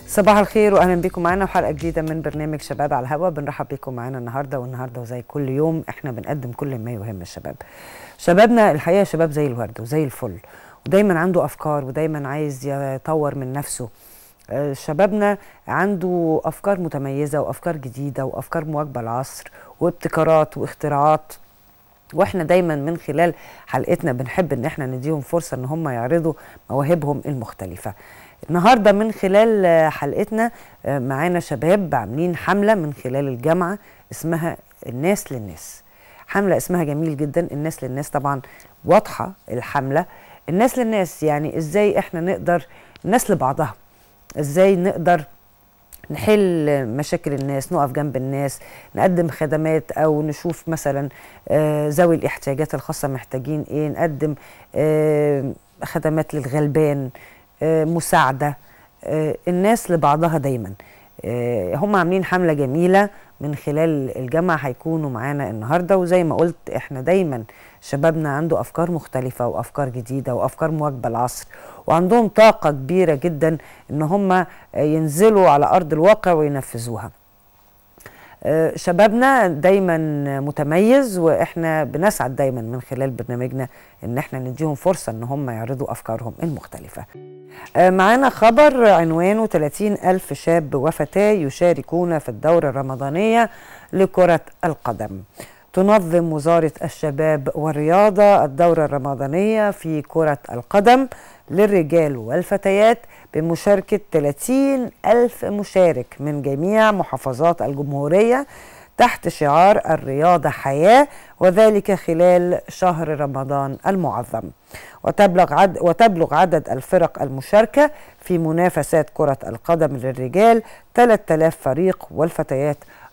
صباح الخير واهلا بكم معانا وحلقه جديده من برنامج شباب على الهواء بنرحب بكم معانا النهارده والنهارده وزي كل يوم احنا بنقدم كل ما يهم الشباب شبابنا الحقيقه شباب زي الورد وزي الفل ودايما عنده افكار ودايما عايز يطور من نفسه آه، شبابنا عنده افكار متميزه وافكار جديده وافكار مواكبه العصر وابتكارات واختراعات واحنا دايما من خلال حلقتنا بنحب ان احنا نديهم فرصه ان هم يعرضوا مواهبهم المختلفه النهارده من خلال آه، حلقتنا آه، معانا شباب عاملين حمله من خلال الجامعه اسمها الناس للناس حمله اسمها جميل جدا الناس للناس طبعا واضحه الحمله الناس للناس يعني ازاي احنا نقدر الناس لبعضها ازاي نقدر نحل مشاكل الناس نقف جنب الناس نقدم خدمات او نشوف مثلا آه، ذوي الاحتياجات الخاصه محتاجين ايه نقدم آه، خدمات للغلبان آه، مساعده آه، الناس لبعضها دايما آه، هم عاملين حمله جميله من خلال الجامعه هيكونوا معانا النهارده وزي ما قلت احنا دايما شبابنا عنده افكار مختلفه وافكار جديده وافكار مواكبه العصر وعندهم طاقه كبيره جدا ان هم ينزلوا على ارض الواقع وينفذوها آه، شبابنا دايما متميز واحنا بنسعد دايما من خلال برنامجنا ان احنا نديهم فرصه ان هم يعرضوا افكارهم المختلفه آه، معانا خبر عنوانه 30 ألف شاب وفتاة يشاركون في الدورة الرمضانية لكرة القدم تنظم وزارة الشباب والرياضة الدورة الرمضانية في كرة القدم للرجال والفتيات بمشاركة 30 ألف مشارك من جميع محافظات الجمهورية تحت شعار الرياضة حياة وذلك خلال شهر رمضان المعظم وتبلغ, عد وتبلغ عدد الفرق المشاركة في منافسات كرة القدم للرجال 3000 فريق والفتيات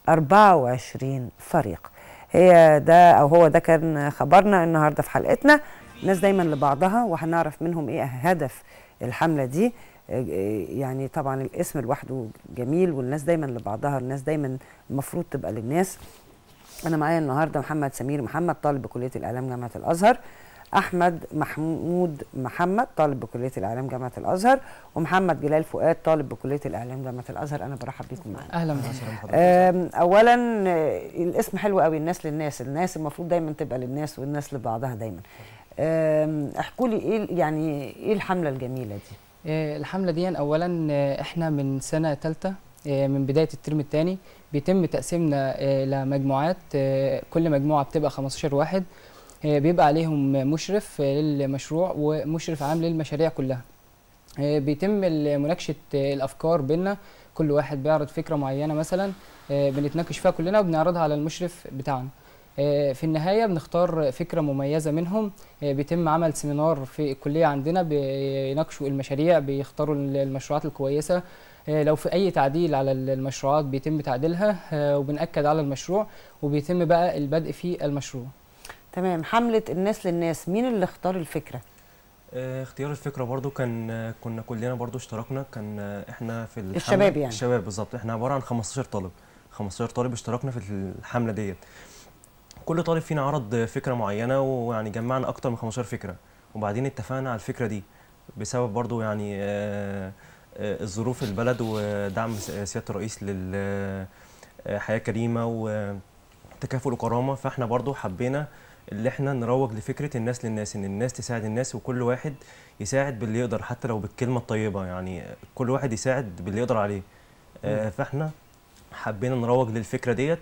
24 فريق هي ده أو هو ده كان خبرنا النهاردة في حلقتنا الناس دايما لبعضها وهنعرف منهم إيه هدف الحملة دي يعني طبعا الاسم لوحده جميل والناس دايما لبعضها الناس دايما المفروض تبقى للناس انا معايا النهارده محمد سمير محمد طالب بكليه الاعلام جامعه الازهر احمد محمود محمد طالب بكليه الاعلام جامعه الازهر ومحمد جلال فؤاد طالب بكليه الاعلام جامعه الازهر انا برحب بيكم معانا اهلا وسهلا آم، اولا آه، الاسم حلو قوي الناس للناس الناس المفروض دايما تبقى للناس والناس لبعضها دايما آم، احكوا لي ايه يعني ايه الحمله الجميله دي آه، الحمله دي اولا آه، احنا من سنه ثالثه من بدايه الترم الثاني بيتم تقسيمنا آه، لمجموعات آه، كل مجموعه بتبقى 15 واحد آه، بيبقى عليهم مشرف آه، للمشروع ومشرف عام للمشاريع كلها آه، بيتم مناقشه آه، الافكار بينا كل واحد بيعرض فكره معينه مثلا آه، بنتناقش فيها كلنا وبنعرضها على المشرف بتاعنا آه، في النهايه بنختار فكره مميزه منهم آه، بيتم عمل سيمينار في الكليه عندنا بيناقشوا المشاريع بيختاروا المشروعات الكويسه آه، لو في اي تعديل على المشروعات بيتم تعديلها آه، وبنأكد على المشروع وبيتم بقى البدء في المشروع تمام حمله الناس للناس مين اللي اختار الفكره آه، اختيار الفكرة برضو كان آه، كنا كلنا برضو اشتركنا كان آه، احنا في الحملة الشباب يعني. الشباب بالظبط احنا عبارة عن 15 طالب 15 طالب اشتركنا في الحملة ديت كل طالب فينا عرض فكرة معينة ويعني جمعنا أكتر من 15 فكرة وبعدين اتفقنا على الفكرة دي بسبب برضو يعني آه، آه، الظروف البلد ودعم س- سيادة الرئيس للحياة كريمة وتكافل وكرامة فاحنا برضو حبينا اللي احنا نروج لفكرة الناس للناس ان الناس تساعد الناس وكل واحد يساعد باللي يقدر حتى لو بالكلمة الطيبة يعني كل واحد يساعد باللي يقدر عليه آه، فاحنا حبينا نروج للفكرة ديت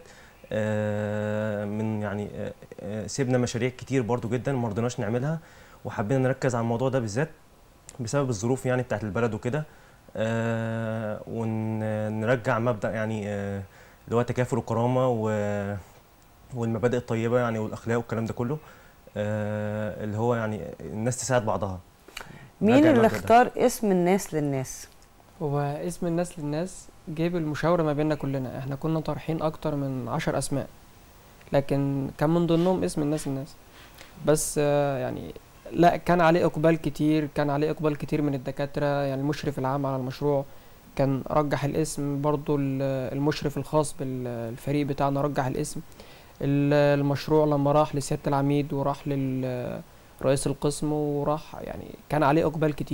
آه، من يعني آه، آه، سيبنا مشاريع كتير برضو جدا ما رضيناش نعملها وحبينا نركز على الموضوع ده بالذات بسبب الظروف يعني بتاعت البلد وكده آه، ونرجع مبدأ يعني آه، اللي هو تكافل وكرامة و- والمبادئ الطيبة يعني والأخلاق والكلام ده كله آه، اللي هو يعني الناس تساعد بعضها مين نرجع اللي المبدأ ده. اختار اسم الناس للناس هو اسم الناس للناس جه بالمشاورة ما بيننا كلنا احنا كنا طارحين اكتر من عشر اسماء لكن كان من ضمنهم اسم الناس للناس بس آه، يعني لا كان عليه اقبال كتير كان عليه اقبال كتير من الدكاترة يعني المشرف العام على المشروع كان رجح الاسم برضو ال- المشرف الخاص بالفريق بتاعنا رجح الاسم ال- المشروع لما راح لسيادة العميد وراح لرئيس القسم وراح يعني كان عليه اقبال كتير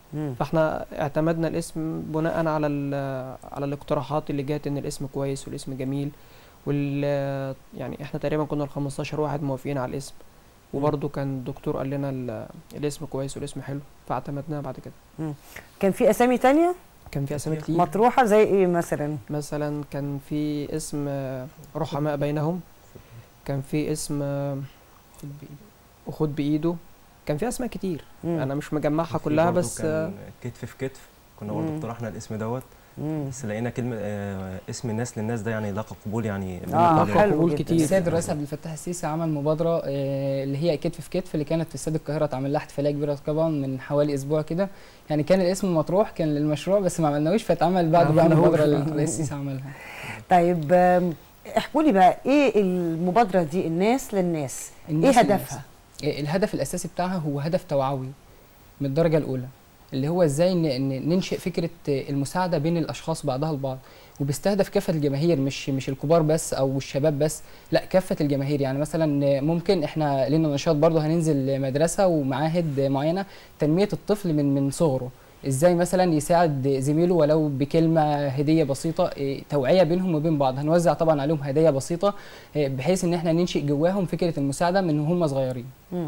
مم. فاحنا اعتمدنا الاسم بناء على ال- على الاقتراحات اللي جات ان الاسم كويس والاسم جميل وال يعني احنا تقريبا كنا ال 15 واحد موافقين على الاسم وبرضه كان الدكتور قال لنا ال- الاسم كويس والاسم حلو فاعتمدناه بعد كده كان في اسامي تانية كان في اسامي كتير مطروحه زي ايه مثلا مثلا كان في اسم آه، رحماء بينهم كان في اسم آه، خد بإيدي. وخد بايده كان في اسماء كتير مم. انا مش مجمعها في كلها برضو بس آه، كان كتف في كتف كنا برضه مم. اقترحنا الاسم دوت مم. بس لقينا كلمه آه اسم الناس للناس ده يعني لاقى قبول يعني اه بنقبل عليه. حلو قبول جدا. كتير. السيد الرئيس عبد الفتاح السيسي عمل مبادره آه، اللي هي كتف في كتف اللي كانت في استاد القاهره اتعمل لها احتفاليه كبيره طبعا من حوالي اسبوع كده يعني كان الاسم مطروح كان للمشروع بس ما عملناهوش فاتعمل بعد بقى عملناهوش المبادره اللي بقى. الرئيس السيسي عملها طيب آم، احكوا لي بقى ايه المبادره دي الناس للناس الناس ايه الناس. هدفها آه، الهدف الاساسي بتاعها هو هدف توعوي من الدرجه الاولى اللي هو ازاي ن- ن- ننشئ فكره آه، المساعده بين الاشخاص بعضها البعض وبيستهدف كافه الجماهير مش مش الكبار بس او الشباب بس لا كافه الجماهير يعني مثلا آه، ممكن احنا لنا نشاط برضه هننزل مدرسه ومعاهد آه، معينه تنميه الطفل من من صغره ازاي مثلا يساعد زميله ولو بكلمه هديه بسيطه إيه، توعيه بينهم وبين بعض هنوزع طبعا عليهم هدايا بسيطه إيه، بحيث ان احنا ننشئ جواهم فكره المساعده من هم صغيرين مم.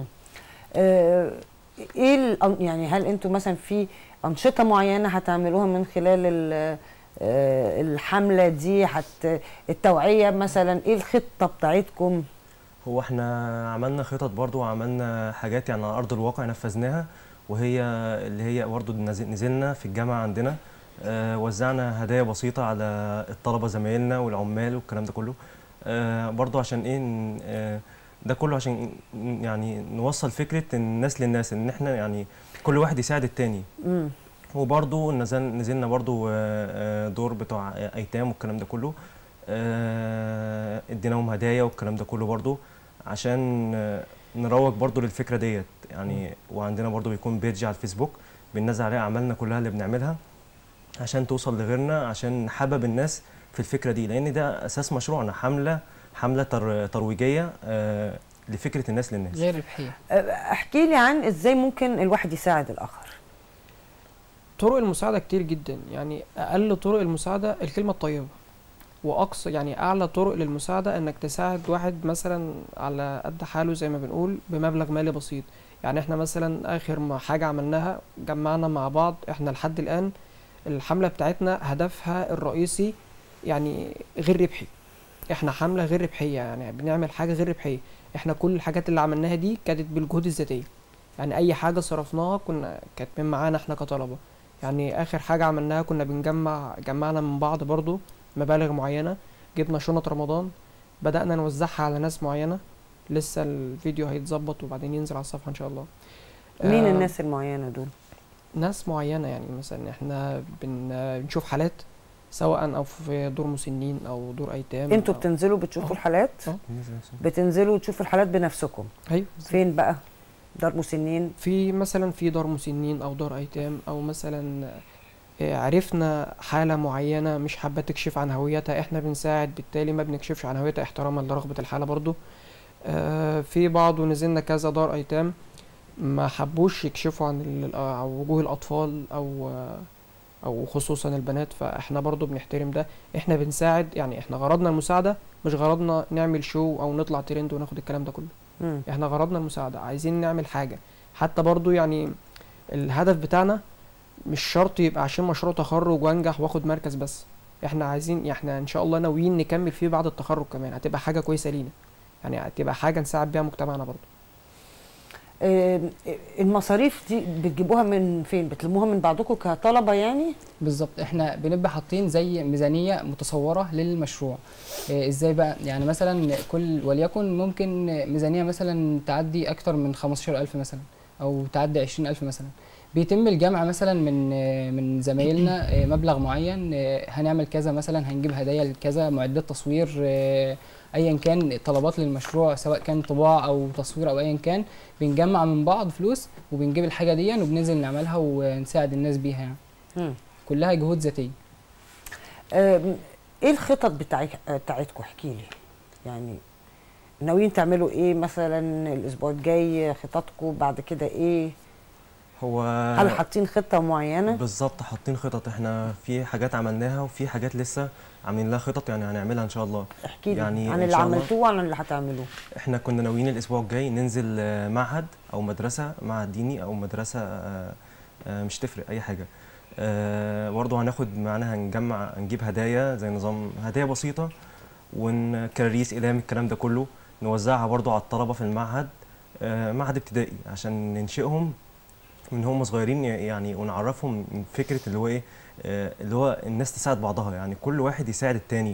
آه، ايه الأن- يعني هل انتوا مثلا في انشطه معينه هتعملوها من خلال ال- آه، الحمله دي حت التوعيه مثلا ايه الخطه بتاعتكم هو احنا عملنا خطط برضو وعملنا حاجات يعني على ارض الواقع نفذناها وهي اللي هي برضو نزل- نزلنا في الجامعه عندنا آه، وزعنا هدايا بسيطه على الطلبه زمايلنا والعمال والكلام ده كله آه، برضو عشان ايه ن- آه، ده كله عشان ن- يعني نوصل فكره الناس للناس ان احنا يعني كل واحد يساعد التاني مم. وبرضو نزل نزلنا برضو آه، آه، دور بتوع ايتام والكلام ده كله آه، اديناهم هدايا والكلام ده كله برضو عشان آه، نروج برضو للفكره ديت يعني وعندنا برضو بيكون بيج على الفيسبوك بننزل عليها اعمالنا كلها اللي بنعملها عشان توصل لغيرنا عشان نحبب الناس في الفكره دي لان ده اساس مشروعنا حمله حمله تر- ترويجيه آه، لفكره الناس للناس غير ربحيه آه، احكي لي عن ازاي ممكن الواحد يساعد الاخر طرق المساعدة كتير جدا يعني أقل طرق المساعدة الكلمة الطيبة وأقصى يعني أعلى طرق للمساعدة إنك تساعد واحد مثلا على قد حاله زي ما بنقول بمبلغ مالي بسيط يعني احنا مثلا آخر ما حاجة عملناها جمعنا مع بعض احنا لحد الآن الحملة بتاعتنا هدفها الرئيسي يعني غير ربحي احنا حملة غير ربحية يعني بنعمل حاجة غير ربحية احنا كل الحاجات اللي عملناها دي كانت بالجهود الذاتية يعني أي حاجة صرفناها كنا كانت من معانا احنا كطلبة يعني اخر حاجه عملناها كنا بنجمع جمعنا من بعض برضو مبالغ معينه جبنا شنط رمضان بدانا نوزعها على ناس معينه لسه الفيديو هيتظبط وبعدين ينزل على الصفحه ان شاء الله مين آه، الناس المعينه دول ناس معينه يعني مثلا احنا بن بنشوف حالات سواء او في دور مسنين او دور ايتام انتوا أو- بتنزلوا بتشوفوا آه. الحالات آه. بتنزلوا تشوفوا الحالات بنفسكم ايوه فين بقى دار مسنين في مثلا في دار مسنين او دار ايتام او مثلا آه، عرفنا حالة معينة مش حابة تكشف عن هويتها احنا بنساعد بالتالي ما بنكشفش عن هويتها احتراما لرغبة الحالة برضو آه، في بعض ونزلنا كذا دار ايتام ما حبوش يكشفوا عن ال- آه، عن وجوه الاطفال او آه، او خصوصا البنات فاحنا برضو بنحترم ده احنا بنساعد يعني احنا غرضنا المساعدة مش غرضنا نعمل شو او نطلع ترند وناخد الكلام ده كله مم. احنا غرضنا المساعدة عايزين نعمل حاجة حتى برضو يعني الهدف بتاعنا مش شرط يبقى عشان مشروع تخرج وانجح واخد مركز بس احنا عايزين احنا ان شاء الله ناويين نكمل فيه بعد التخرج كمان هتبقى حاجة كويسة لينا يعني هتبقى حاجة نساعد بيها مجتمعنا برضو آه، المصاريف دي بتجيبوها من فين بتلموها من بعضكم كطلبه يعني بالظبط احنا بنبقى حاطين زي ميزانيه متصوره للمشروع إيه ازاي بقى يعني مثلا كل وليكن ممكن ميزانيه مثلا تعدي اكتر من 15000 مثلا او تعدي 20000 مثلا بيتم الجمع مثلا من آه، من زمايلنا آه، مبلغ معين آه، هنعمل كذا مثلا هنجيب هدايا لكذا معدات تصوير آه، ايا كان طلبات للمشروع سواء كان طباعه او تصوير او ايا كان بنجمع من بعض فلوس وبنجيب الحاجه دي وبننزل نعملها ونساعد الناس بيها يعني مم. كلها جهود ذاتيه آم، ايه الخطط بتاعك بتاعتكم احكي لي يعني ناويين تعملوا ايه مثلا الاسبوع الجاي خططكم بعد كده ايه هو هل حاطين خطه معينه بالظبط حاطين خطط احنا في حاجات عملناها وفي حاجات لسه عاملين لها خطط يعني هنعملها ان شاء الله احكي لي يعني عن إن اللي شاء الله. عملتوه وعن اللي هتعملوه احنا كنا ناويين الاسبوع الجاي ننزل آه، معهد او مدرسه معهد ديني او مدرسه آه، آه، مش تفرق اي حاجه آه، برضه هناخد معانا هنجمع هنجيب هدايا زي نظام هدايا بسيطه وكراريس اقلام الكلام ده كله نوزعها برضه على الطلبه في المعهد آه، معهد ابتدائي عشان ننشئهم من هم صغيرين يعني ونعرفهم من فكره اللي هو ايه آه، اللي هو الناس تساعد بعضها يعني كل واحد يساعد التاني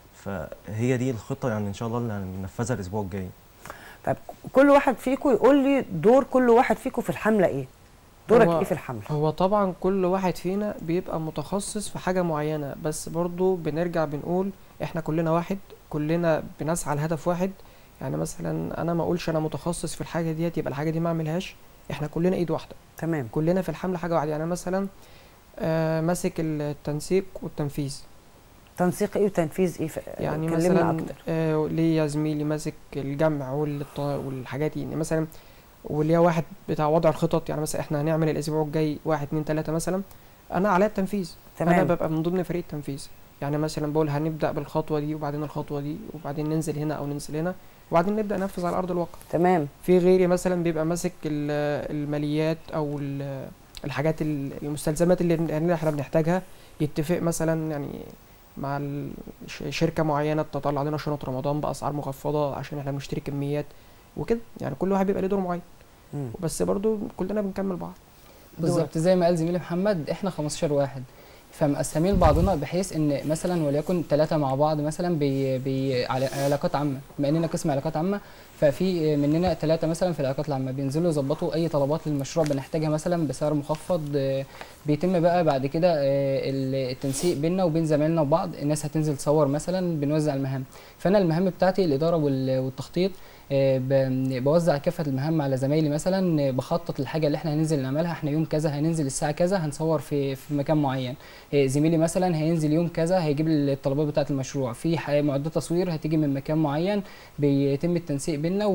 فهي دي الخطه يعني ان شاء الله اللي هننفذها الاسبوع الجاي طيب كل واحد فيكم يقول لي دور كل واحد فيكم في الحمله ايه دورك هو- ايه في الحمله هو طبعا كل واحد فينا بيبقى متخصص في حاجة معينة بس برضو بنرجع بنقول احنا كلنا واحد كلنا بنسعى لهدف واحد يعني مثلا انا ما اقولش انا متخصص في الحاجة ديت يبقى الحاجة دي ما اعملهاش احنا كلنا ايد واحدة تمام كلنا في الحملة حاجة واحدة يعني مثلا آه ماسك التنسيق والتنفيذ تنسيق ايه وتنفيذ ايه ف- يعني كلمنا مثلا اكتر آه ليا زميلي ماسك الجمع والط- والحاجات دي يعني مثلا وليا واحد بتاع وضع الخطط يعني مثلا احنا هنعمل الاسبوع الجاي واحد اتنين تلاتة مثلا انا عليا التنفيذ انا تمام ببقى من ضمن فريق التنفيذ يعني مثلا بقول هنبدا بالخطوه دي وبعدين الخطوه دي وبعدين ننزل هنا او ننزل هنا وبعدين نبدا ننفذ على ارض الواقع تمام في غيري مثلا بيبقى ماسك ال- الماليات او ال- الحاجات ال- المستلزمات اللي اللي احنا بنحتاجها يتفق مثلا يعني مع ال- ش- شركه معينه تطلع لنا شنط رمضان باسعار مخفضه عشان احنا بنشتري كميات وكده يعني كل واحد بيبقى له دور معين مم. بس برضو كلنا بنكمل بعض بالظبط زي ما قال زميلي محمد احنا 15 واحد فمقسمين بعضنا بحيث ان مثلا وليكن ثلاثه مع بعض مثلا بي بي على علاقات عامه بما اننا قسم علاقات عامه ففي مننا ثلاثه مثلا في العلاقات العامه بينزلوا يظبطوا اي طلبات للمشروع بنحتاجها مثلا بسعر مخفض آه، بيتم بقى بعد كده آه، التنسيق بيننا وبين زمايلنا وبعض الناس هتنزل تصور مثلا بنوزع المهام فانا المهام بتاعتي الاداره وال- والتخطيط آه، ب- بوزع كافه المهام على زمايلي مثلا آه، بخطط الحاجه اللي احنا هننزل نعملها احنا يوم كذا هننزل الساعه كذا هنصور في في مكان معين آه، زميلي مثلا هينزل يوم كذا هيجيب لي الطلبات بتاعه المشروع في ح- معدات تصوير هتيجي من مكان معين بيتم التنسيق بينا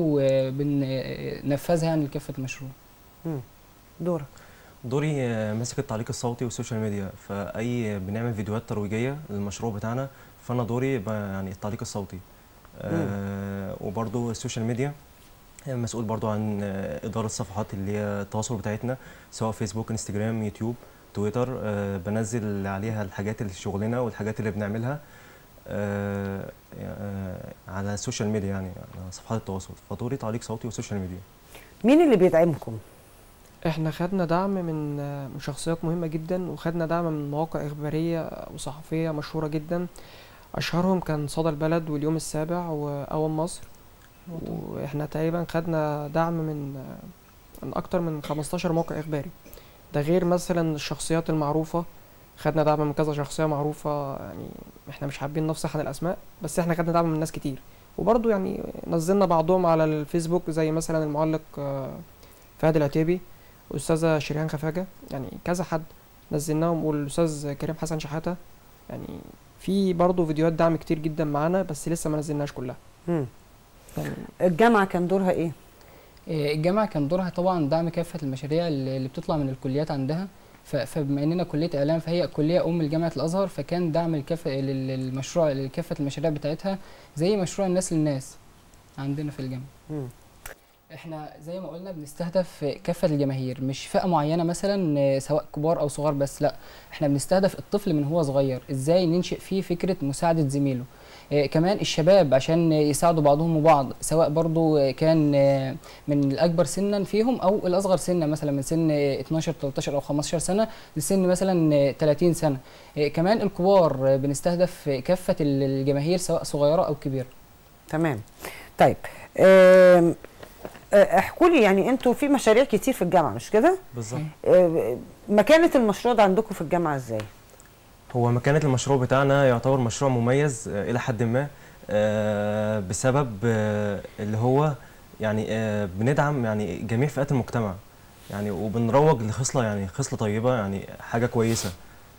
وبننفذها يعني لكافه المشروع دورك دوري آه، ماسك التعليق الصوتي والسوشيال ميديا فاي بنعمل فيديوهات ترويجيه للمشروع بتاعنا فانا دوري ب- يعني التعليق الصوتي آه وبرضو السوشيال ميديا آه، مسؤول برضو عن آه، اداره الصفحات اللي هي التواصل بتاعتنا سواء فيسبوك انستجرام يوتيوب تويتر آه بنزل عليها الحاجات اللي في شغلنا والحاجات اللي بنعملها آه آه على السوشيال ميديا يعني على صفحات التواصل فدوري تعليق صوتي وسوشيال ميديا مين اللي بيدعمكم احنا خدنا دعم من من شخصيات مهمة جدا وخدنا دعم من مواقع إخبارية وصحفية مشهورة جدا أشهرهم كان صدى البلد واليوم السابع وأول مصر واحنا تقريبا خدنا دعم من من أكتر من 15 موقع إخباري ده غير مثلا الشخصيات المعروفة خدنا دعم من كذا شخصية معروفة يعني احنا مش حابين نفصح عن الأسماء بس احنا خدنا دعم من ناس كتير وبرضه يعني نزلنا بعضهم على الفيسبوك زي مثلا المعلق آه، فهد العتيبي والاستاذه شريهان خفاجه يعني كذا حد نزلناهم والاستاذ كريم حسن شحاته يعني في برضه فيديوهات دعم كتير جدا معانا بس لسه ما نزلناش كلها مم. يعني الجامعه كان دورها ايه آه، الجامعة كان دورها طبعا دعم كافة المشاريع اللي اللي بتطلع من الكليات عندها ف- فبما اننا كلية اعلام فهي كلية ام لجامعة الازهر فكان دعم الكافة لل- للمشروع لكافة المشاريع بتاعتها زي مشروع الناس للناس عندنا في الجامعة مم. احنا زي ما قلنا بنستهدف كافة الجماهير مش فئة معينة مثلا آه، سواء كبار او صغار بس لا احنا بنستهدف الطفل من هو صغير ازاي ننشئ فيه فكرة مساعدة زميله آه، كمان الشباب عشان يساعدوا بعضهم وبعض سواء برضو آه، كان آه، من الاكبر سنا فيهم او الاصغر سنا مثلا من سن آه، 12 13 او 15 سنه لسن مثلا آه، 30 سنه آه، كمان الكبار آه، بنستهدف كافه الجماهير سواء صغيره او كبيره تمام طيب آم، آه، احكوا لي يعني انتوا في مشاريع كتير في الجامعه مش كده بالظبط آه، مكانه المشروع ده عندكم في الجامعه ازاي هو مكانة المشروع بتاعنا يعتبر مشروع مميز آه، إلى حد ما آه، بسبب آه، اللي هو يعني آه، بندعم يعني جميع فئات المجتمع يعني وبنروج لخصلة يعني خصلة طيبة يعني حاجة كويسة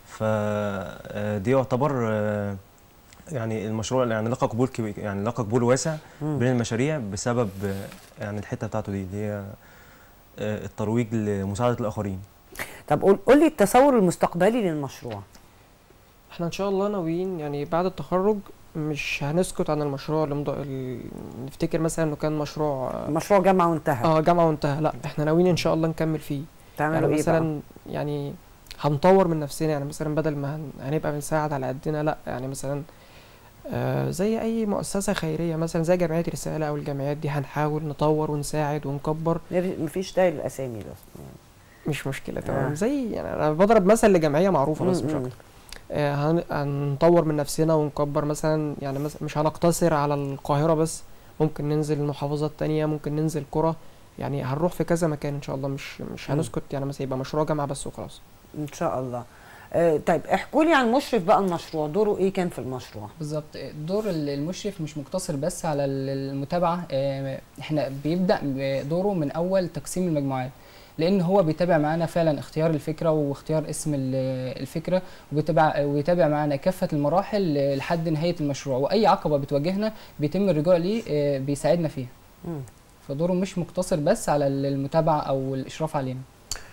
فدي يعتبر آه، يعني المشروع يعني لقى قبول كبير يعني لقى قبول واسع مم. بين المشاريع بسبب آه، يعني الحتة بتاعته دي اللي هي آه، الترويج لمساعده الاخرين طب قول قول لي التصور المستقبلي للمشروع احنا ان شاء الله ناويين يعني بعد التخرج مش هنسكت عن المشروع اللي مض... ال... نفتكر مثلا انه كان مشروع آه، مشروع جامعه وانتهى اه جامعه وانتهى لا احنا ناويين ان شاء الله نكمل فيه يعني تعملوا ايه بقى مثلا يعني هنطور من نفسنا يعني مثلا بدل ما هن... هنبقى بنساعد على قدنا لا يعني مثلا آه زي اي مؤسسه خيريه مثلا زي جمعيه رساله او الجمعيات دي هنحاول نطور ونساعد ونكبر مفيش داعي للاسامي ده مش مشكله تمام آه. زي يعني انا بضرب مثل لجمعيه معروفه بس مش م- م. اكتر آه، هن- هنطور من نفسنا ونكبر مثلا يعني مثلا مش هنقتصر على القاهرة بس ممكن ننزل محافظات تانية ممكن ننزل قرى يعني هنروح في كذا مكان ان شاء الله مش مش مم. هنسكت يعني مثلا يبقى مشروع جامعة بس وخلاص ان شاء الله آه طيب احكوا لي عن مشرف بقى المشروع دوره ايه كان في المشروع بالظبط دور المشرف مش مقتصر بس على المتابعه آه، احنا بيبدا دوره من اول تقسيم المجموعات لان هو بيتابع معانا فعلا اختيار الفكره واختيار اسم ال- الفكره وبيتابع ويتابع معانا كافه المراحل لحد نهايه المشروع واي عقبه بتواجهنا بيتم الرجوع ليه آه، بيساعدنا فيها مم. فدوره مش مقتصر بس على المتابعه او الاشراف علينا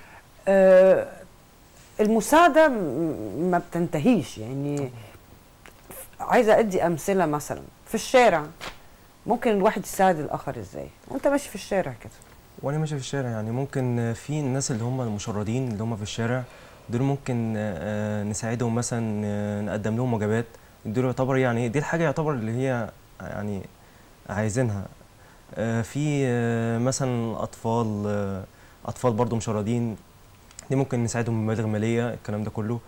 آه المساعده م- ما بتنتهيش يعني عايزه ادي امثله مثلا في الشارع ممكن الواحد يساعد الاخر ازاي وانت ماشي في الشارع كده وانا ماشي في الشارع يعني ممكن آه، في الناس اللي هم المشردين اللي هم في الشارع دول ممكن آه، آه، نساعدهم مثلا آه، نقدم لهم وجبات دول يعتبر يعني دي الحاجه يعتبر اللي هي يعني عايزينها آه، في آه، مثلا اطفال آه، اطفال برضو مشردين دي ممكن نساعدهم بمبالغ ماليه الكلام ده كله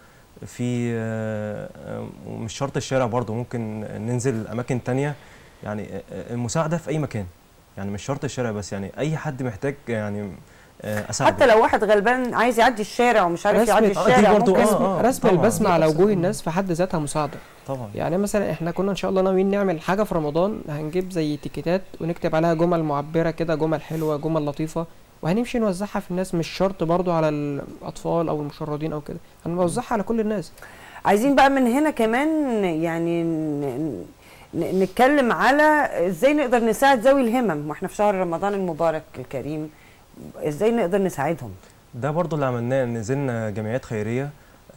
في آه، آه، مش شرط الشارع برضو ممكن ننزل اماكن تانية يعني آه، آه، المساعده في اي مكان يعني مش شرط الشارع بس يعني اي حد محتاج يعني آه، اساعده حتى لو واحد غلبان عايز يعدي الشارع ومش عارف رسمة- يعدي آه، دي الشارع برضو ممكن آه، آه، رسم طبعاً. البسمة على دي وجوه أصلاً- الناس في حد ذاتها مساعدة طبعا يعني مثلا احنا كنا ان شاء الله ناويين نعمل حاجة في رمضان هنجيب زي تيكيتات ونكتب عليها جمل معبرة كده جمل حلوة جمل لطيفة وهنمشي نوزعها في الناس مش شرط برضو على الأطفال أو المشردين أو كده هنوزعها على كل الناس عايزين بقى من هنا كمان يعني ن- ن- نتكلم على ازاي نقدر نساعد ذوي الهمم واحنا في شهر رمضان المبارك الكريم ازاي نقدر نساعدهم ده برضو اللي عملناه نزلنا جمعيات خيريه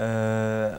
آه،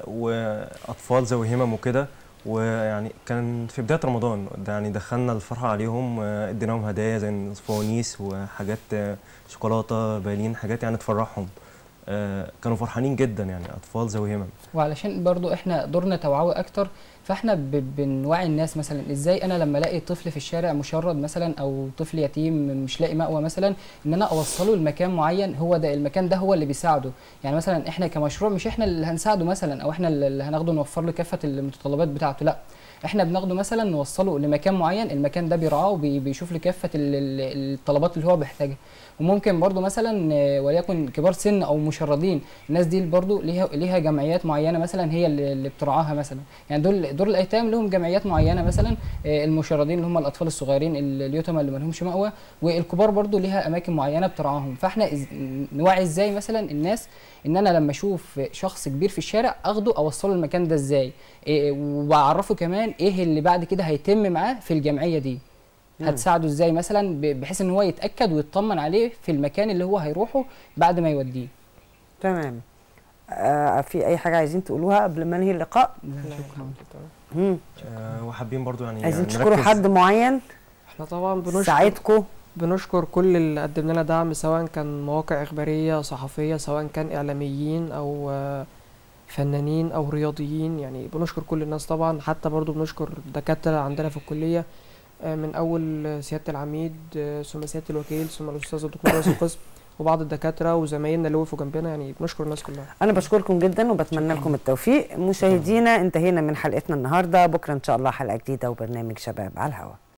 واطفال ذوي همم وكده ويعني كان في بدايه رمضان ده يعني دخلنا الفرحه عليهم آه، اديناهم هدايا زي فوانيس وحاجات آه، شوكولاته بالين حاجات يعني تفرحهم آه، كانوا فرحانين جدا يعني اطفال ذوي همم وعلشان برضو احنا دورنا توعوي اكتر فاحنا ب- بنوعي الناس مثلا ازاي انا لما الاقي طفل في الشارع مشرد مثلا او طفل يتيم مش لاقي مأوى مثلا ان انا اوصله لمكان معين هو ده المكان ده هو اللي بيساعده يعني مثلا احنا كمشروع مش احنا اللي هنساعده مثلا او احنا اللي هناخده نوفر له كافه المتطلبات بتاعته لا احنا بناخده مثلا نوصله لمكان معين المكان ده بيرعاه وبيشوف له كافه ال- ال- الطلبات اللي هو بيحتاجها وممكن برضو مثلا آه، وليكن كبار سن او مشردين الناس دي برضو ليها ليها جمعيات معينه مثلا هي اللي اللي بترعاها مثلا يعني دول دور الايتام لهم جمعيات معينه مثلا آه، المشردين اللي هم الاطفال الصغيرين ال- اليتامى اللي ما لهمش مأوى والكبار برضو ليها اماكن معينه بترعاهم فاحنا إز... نوعي ازاي مثلا الناس ان انا لما اشوف شخص كبير في الشارع اخده اوصله المكان ده ازاي إيه وبعرفه كمان ايه اللي بعد كده هيتم معاه في الجمعيه دي مم. هتساعده ازاي مثلا ب- بحيث ان هو يتاكد ويطمن عليه في المكان اللي هو هيروحه بعد ما يوديه تمام آه في اي حاجه عايزين تقولوها قبل ما ننهي اللقاء شكرا مم. آه، وحابين برضو يعني عايزين يعني تشكروا نركز- حد معين احنا طبعا بنشكر ساعدكم بنشكر كل اللي قدم لنا دعم سواء كان مواقع إخبارية صحفية سواء كان إعلاميين أو آه، فنانين أو رياضيين يعني بنشكر كل الناس طبعا حتى برضو بنشكر دكاترة عندنا في الكلية آه، من أول آه، سيادة العميد آه، ثم سيادة الوكيل ثم الأستاذ الدكتور رئيس القسم وبعض الدكاترة وزمايلنا اللي وقفوا جنبنا يعني بنشكر الناس كلها انا بشكركم جدا وبتمنى لكم التوفيق مشاهدينا انتهينا من حلقتنا النهارده بكره ان شاء الله حلقه جديده وبرنامج شباب على الهواء